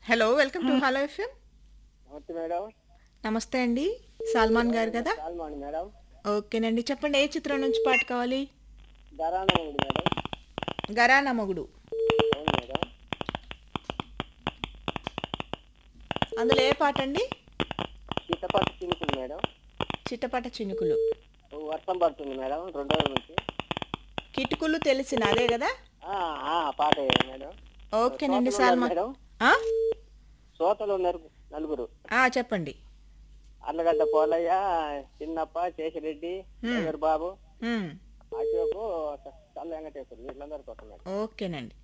Hello welcome to hello FM నమస్తే madam నమస్తే అండి సల్మాన్ గారు కదా సాల్మాన్ మేడం ఓకేనండి చెప్పండి ఏ చిత్రం నుంచి పాట కావాలి ధరాన ఉంది మేడం గరానా మొగుడు అవును మేడం అందులో ఏ పాట అండి సీతపాటు చినుకులు మేడం చిట్టపట చినుకులు వర్షం పడుతుంది మేడం రెండు రోజుల నుంచి కిటుకులు తెలిసిన అదే కదా ఆ, ఆ, పాట ఏ మేడం ఓకేనండి శ్రోతలు ఉన్నారు సల్మాన్ మేడం ఆ? శ్రోతలు ఉన్నారు నలుగురు ఆ, చెప్పండి అల్లగడ్డ పోలయ్య చిన్నప్ప శేషరెడ్డి శంకర్ బాబు మ్, అశోకు చల్ల వెంకటేశ్వరు వీళ్ళందరి కోసం మేడం ఓకేనండి